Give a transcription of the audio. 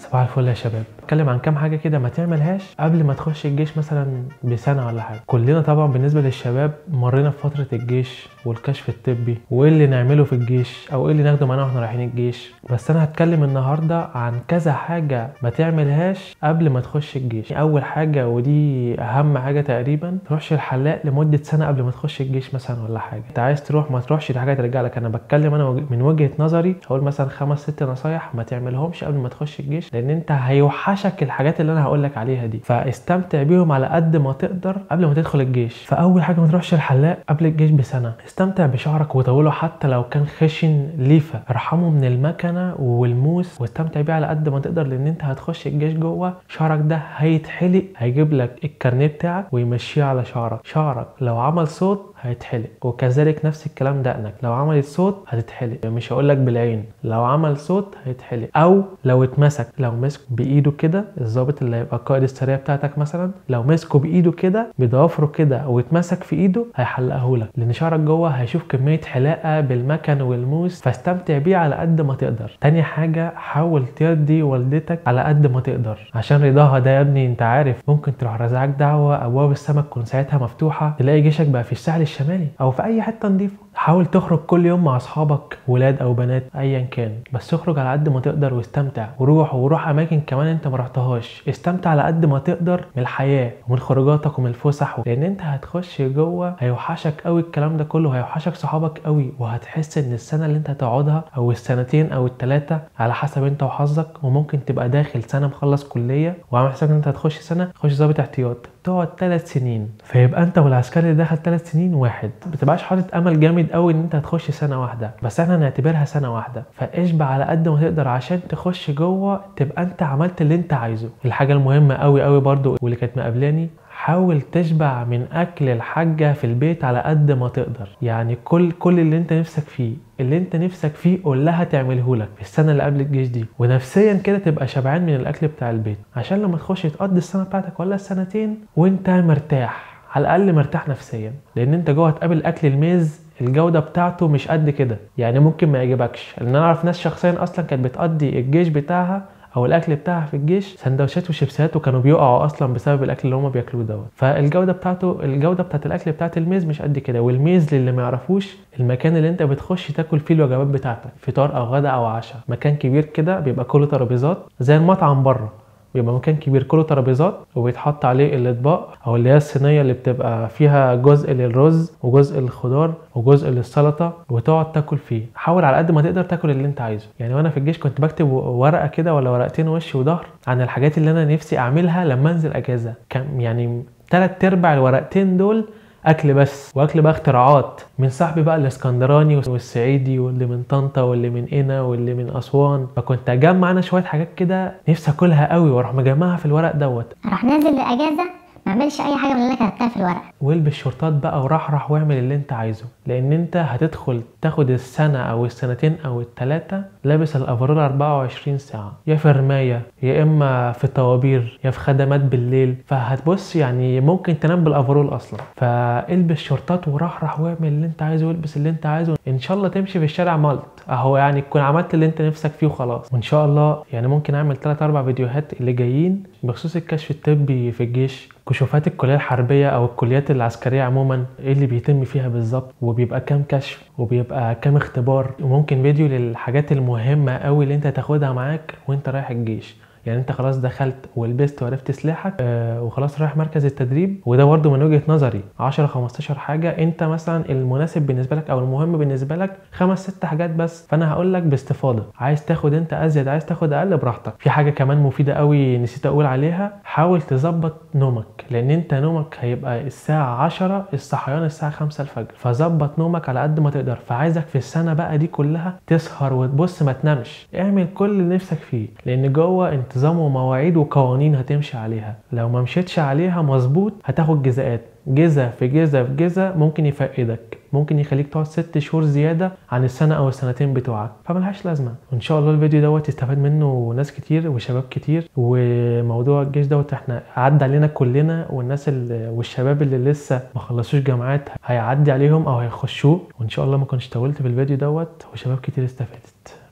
صباح الفل يا شباب اتكلم عن كام حاجه كده ما تعملهاش قبل ما تخش الجيش مثلا بسنه ولا حاجه كلنا طبعا بالنسبه للشباب مرينا بفتره الجيش والكشف الطبي وايه اللي نعمله في الجيش او ايه اللي ناخده معانا واحنا رايحين الجيش بس انا هتكلم النهارده عن كذا حاجه ما تعملهاش قبل ما تخش الجيش اول حاجه ودي اهم حاجه تقريبا تروحش الحلاق لمده سنه قبل ما تخش الجيش مثلا ولا حاجه انت عايز تروح ما تروحش دي حاجه ترجع لك انا بتكلم انا وج- من وجهه نظري هقول مثلا خمس ست نصايح ما تعملهمش قبل ما تخش الجيش لان انت هيوحشك الحاجات اللي انا هقول لك عليها دي فاستمتع بيهم على قد ما تقدر قبل ما تدخل الجيش فاول حاجه ما تروحش الحلاق قبل الجيش بسنه استمتع بشعرك وطوله حتى لو كان خشن ليفه ارحمه من المكنه والموس واستمتع بيه على قد ما تقدر لان انت هتخش الجيش جوه شعرك ده هيتحلق هيجيب لك الكارنيه بتاعك ويمشيه على شعرك شعرك لو عمل صوت هيتحلق وكذلك نفس الكلام دقنك لو عملت صوت هتتحلق مش هقول لك بالعين لو عمل صوت هيتحلق او لو اتمسك لو مسك بايده كده الضابط اللي هيبقى قائد السريه بتاعتك مثلا لو مسكه بايده كده بضوافره كده واتمسك في ايده هيحلقه لك لان شعرك جوه هيشوف كميه حلاقه بالمكن والموس فاستمتع بيه على قد ما تقدر تاني حاجه حاول ترضي والدتك على قد ما تقدر عشان رضاها ده يا ابني انت عارف ممكن تروح رازعك دعوه ابواب السماء تكون ساعتها مفتوحه تلاقي جيشك بقى في الساحل الشمالي او في اي حته نضيفه حاول تخرج كل يوم مع اصحابك ولاد او بنات ايا كان بس اخرج على قد ما تقدر واستمتع وروح وروح اماكن كمان انت ما رحتهاش استمتع على قد ما تقدر من الحياه ومن خروجاتك ومن الفسح لان انت هتخش جوه هيوحشك قوي الكلام ده كله هيوحشك صحابك قوي وهتحس ان السنه اللي انت هتقعدها او السنتين او الثلاثه على حسب انت وحظك وممكن تبقى داخل سنه مخلص كليه وعامل حسابك ان انت هتخش سنه تخش ضابط احتياط تقعد ثلاث سنين فيبقى انت والعسكري اللي دخل ثلاث سنين واحد ما تبقاش حاطط امل جامد قوي ان انت هتخش سنه واحده بس احنا نعتبرها سنه واحده فاشبع على قد ما تقدر عشان تخش جوه تبقى انت عملت اللي انت عايزه الحاجه المهمه قوي قوي برضو واللي كانت مقابلاني حاول تشبع من اكل الحاجه في البيت على قد ما تقدر يعني كل كل اللي انت نفسك فيه اللي انت نفسك فيه قول لها تعمله لك في السنه اللي قبل الجيش دي ونفسيا كده تبقى شبعان من الاكل بتاع البيت عشان لما تخش تقضي السنه بتاعتك ولا السنتين وانت مرتاح على الاقل مرتاح نفسيا لان انت جوه هتقابل اكل الميز الجودة بتاعته مش قد كده يعني ممكن ما يعجبكش لان انا اعرف ناس شخصيا اصلا كانت بتقضي الجيش بتاعها او الاكل بتاعها في الجيش سندوتشات وشيبسات وكانوا بيقعوا اصلا بسبب الاكل اللي هم بياكلوه دوت فالجوده بتاعته الجوده بتاعت الاكل بتاعت الميز مش قد كده والميز للي ما يعرفوش المكان اللي انت بتخش تاكل فيه الوجبات بتاعتك فطار او غدا او عشاء مكان كبير كده بيبقى كله ترابيزات زي المطعم بره بيبقى مكان كبير كله ترابيزات وبيتحط عليه الاطباق او اللي هي الصينيه اللي بتبقى فيها جزء للرز وجزء للخضار وجزء للسلطه وتقعد تاكل فيه حاول على قد ما تقدر تاكل اللي انت عايزه يعني وانا في الجيش كنت بكتب ورقه كده ولا ورقتين وش وظهر عن الحاجات اللي انا نفسي اعملها لما انزل اجازه كان يعني تلات ارباع الورقتين دول اكل بس واكل بقى اختراعات من صاحبي بقى الاسكندراني والصعيدي واللي من طنطا واللي من قنا واللي من اسوان فكنت اجمع انا شويه حاجات كده نفسي اكلها قوي واروح مجمعها في الورق دوت اروح نازل الاجازه ما اعملش اي حاجه من اللي انا كتبتها في الورق والبس شورتات بقى ورحرح واعمل اللي انت عايزه لان انت هتدخل تاخد السنه او السنتين او التلاته لابس الافرول 24 ساعه يا في رمايه يا اما في طوابير يا في خدمات بالليل فهتبص يعني ممكن تنام بالافرول اصلا فالبس شورتات ورحرح واعمل اللي انت عايزه والبس اللي انت عايزه ان شاء الله تمشي في الشارع ملط اهو يعني تكون عملت اللي انت نفسك فيه وخلاص وان شاء الله يعني ممكن اعمل 3 4 فيديوهات اللي جايين بخصوص الكشف الطبي في الجيش كشوفات الكليه الحربيه او الكليات العسكريه عموما ايه اللي بيتم فيها بالظبط وبيبقى كام كشف وبيبقى كام اختبار وممكن فيديو للحاجات المهمه قوي اللي انت تاخدها معاك وانت رايح الجيش يعني انت خلاص دخلت ولبست وعرفت سلاحك آه وخلاص رايح مركز التدريب وده برده من وجهه نظري 10 15 حاجه انت مثلا المناسب بالنسبه لك او المهم بالنسبه لك خمس ست حاجات بس فانا هقول لك باستفاضه عايز تاخد انت ازيد عايز تاخد اقل براحتك في حاجه كمان مفيده قوي نسيت اقول عليها حاول تظبط نومك لان انت نومك هيبقى الساعه 10 الصحيان الساعه 5 الفجر فظبط نومك على قد ما تقدر فعايزك في السنه بقى دي كلها تسهر وتبص ما تنامش اعمل كل اللي نفسك فيه لان جوه انتظام ومواعيد وقوانين هتمشي عليها لو ما مشيتش عليها مظبوط هتاخد جزاءات جزء في جزء في جزء ممكن يفقدك ممكن يخليك تقعد ست شهور زياده عن السنه او السنتين بتوعك فملهاش لازمه وان شاء الله الفيديو دوت يستفاد منه ناس كتير وشباب كتير وموضوع الجيش دوت احنا عدى علينا كلنا والناس اللي والشباب اللي لسه ما خلصوش جامعات هيعدي عليهم او هيخشوه وان شاء الله ما كنتش طولت في الفيديو دوت وشباب كتير استفادت